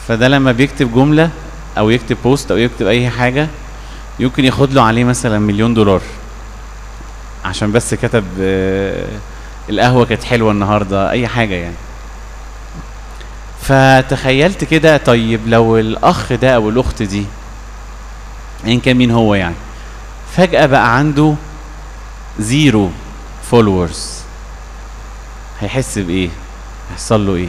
فده لما بيكتب جمله او يكتب بوست او يكتب اي حاجه يمكن ياخد له عليه مثلا مليون دولار عشان بس كتب آه، القهوه كانت حلوه النهارده اي حاجه يعني فتخيلت كده طيب لو الاخ ده او الاخت دي ايا كان مين هو يعني فجاه بقى عنده زيرو فولورز هيحس بايه هيحصل له ايه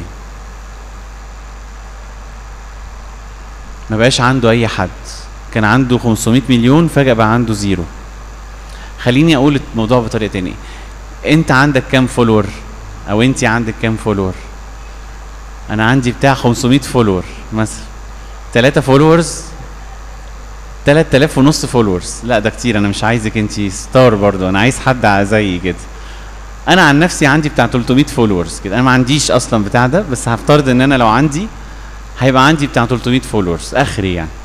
ما بقاش عنده اي حد كان عنده 500 مليون فجاه بقى عنده زيرو خليني اقول الموضوع بطريقه تانية انت عندك كام فولور او انت عندك كام فولور انا عندي بتاع 500 فولور مثلا 3 فولورز 3000 ونص فولورز لا ده كتير انا مش عايزك انت ستار برضو انا عايز حد زي كده انا عن نفسي عندي بتاع 300 فولورز كده انا ما عنديش اصلا بتاع ده بس هفترض ان انا لو عندي هيبقى عندي بتاع 300 فولورز اخري يعني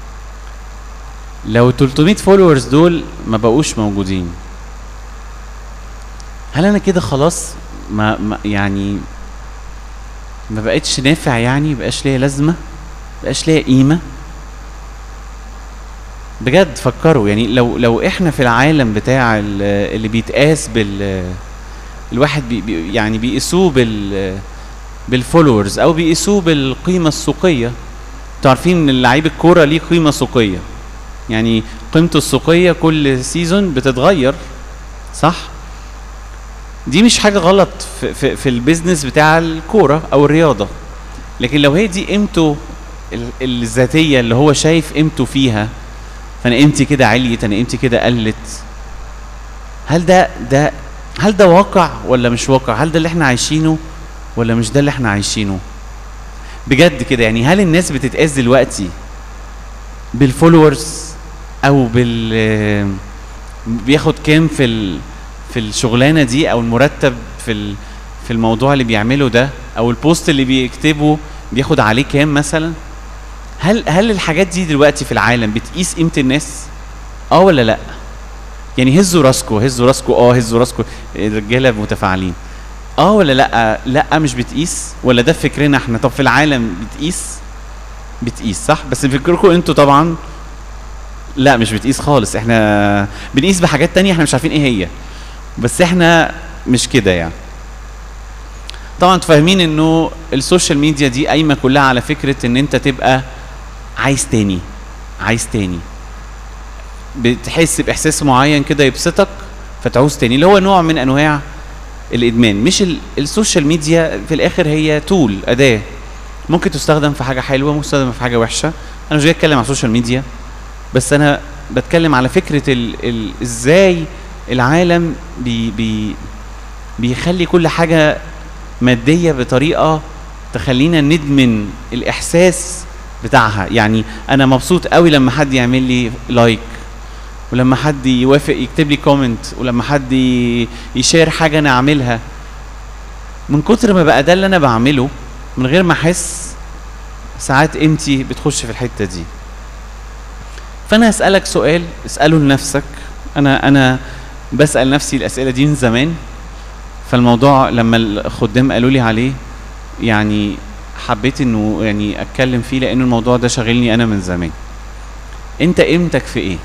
لو 300 فولورز دول ما بقوش موجودين هل انا كده خلاص ما, ما يعني ما بقتش نافع يعني بقاش ليا لازمه بقاش ليا قيمه بجد فكروا يعني لو لو احنا في العالم بتاع ال- اللي بيتقاس بال الواحد بي بي يعني بيقيسوه بال بالفولورز او بيقيسوه بالقيمه السوقيه انتوا عارفين ان لعيب الكوره ليه قيمه سوقيه يعني قيمته السوقيه كل سيزون بتتغير صح دي مش حاجه غلط في, في, في البيزنس بتاع الكوره او الرياضه لكن لو هي دي قيمته ال- الذاتيه اللي هو شايف قيمته فيها فانا قيمتي كده عليت انا قيمتي كده قلت هل ده ده هل ده واقع ولا مش واقع هل ده اللي احنا عايشينه ولا مش ده اللي احنا عايشينه بجد كده يعني هل الناس بتتقاس دلوقتي بالفولورز او بال بياخد كام في ال... في الشغلانه دي او المرتب في ال... في الموضوع اللي بيعمله ده او البوست اللي بيكتبه بياخد عليه كام مثلا هل هل الحاجات دي دلوقتي في العالم بتقيس قيمه الناس اه ولا لا يعني هزوا راسكم هزوا راسكم اه هزوا راسكم الرجاله متفاعلين اه ولا لا لا مش بتقيس ولا ده فكرنا احنا طب في العالم بتقيس بتقيس صح بس فكركم انتوا طبعا لا مش بتقيس خالص احنا بنقيس بحاجات تانية احنا مش عارفين ايه هي بس احنا مش كده يعني طبعا انتوا فاهمين انه السوشيال ميديا دي قايمه كلها على فكره ان انت تبقى عايز تاني عايز تاني بتحس باحساس معين كده يبسطك فتعوز تاني اللي هو نوع من انواع الادمان مش ال- السوشيال ميديا في الاخر هي تول اداه ممكن تستخدم في حاجه حلوه ممكن تستخدم في حاجه وحشه انا مش جاي اتكلم على السوشيال ميديا بس انا بتكلم على فكره ال ال ازاي العالم بي بي بيخلي كل حاجه ماديه بطريقه تخلينا ندمن الاحساس بتاعها يعني انا مبسوط قوي لما حد يعمل لي لايك ولما حد يوافق يكتب لي كومنت ولما حد ي- يشير حاجه انا اعملها من كتر ما بقى ده اللي انا بعمله من غير ما احس ساعات قيمتي بتخش في الحته دي فانا هسالك سؤال اساله لنفسك انا انا بسال نفسي الاسئله دي من زمان فالموضوع لما الخدام قالوا لي عليه يعني حبيت انه يعني اتكلم فيه لان الموضوع ده شاغلني انا من زمان انت قيمتك في ايه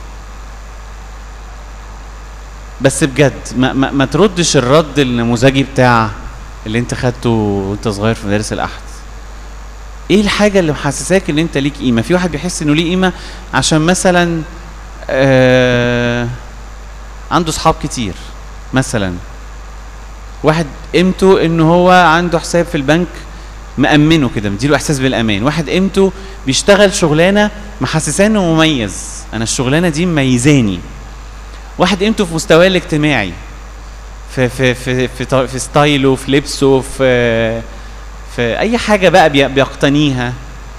بس بجد ما, ما, ما تردش الرد النموذجي بتاع اللي انت خدته وانت صغير في مدارس الاحد ايه الحاجه اللي محسساك ان انت ليك قيمه في واحد بيحس انه ليه قيمه عشان مثلا آه عنده صحاب كتير مثلا واحد قيمته ان هو عنده حساب في البنك مأمنه كده مديله احساس بالامان واحد قيمته بيشتغل شغلانه محسساه انه مميز انا الشغلانه دي مميزاني واحد قيمته في مستواه الاجتماعي في في في في, ط- في ستايله في لبسه في في اي حاجه بقى بي- بيقتنيها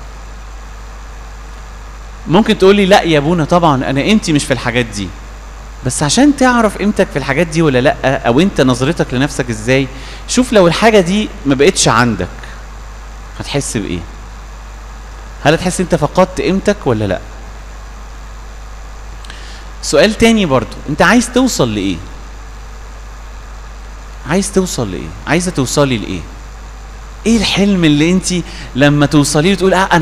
ممكن تقولي لا يا ابونا طبعا انا قيمتي مش في الحاجات دي بس عشان تعرف قيمتك في الحاجات دي ولا لا او انت نظرتك لنفسك ازاي شوف لو الحاجه دي ما بقتش عندك هتحس بايه هل هتحس انت فقدت قيمتك ولا لا سؤال تاني برضو انت عايز توصل لايه عايز توصل لايه عايزه توصلي لايه ايه الحلم اللي انت لما توصلي له تقول اه انا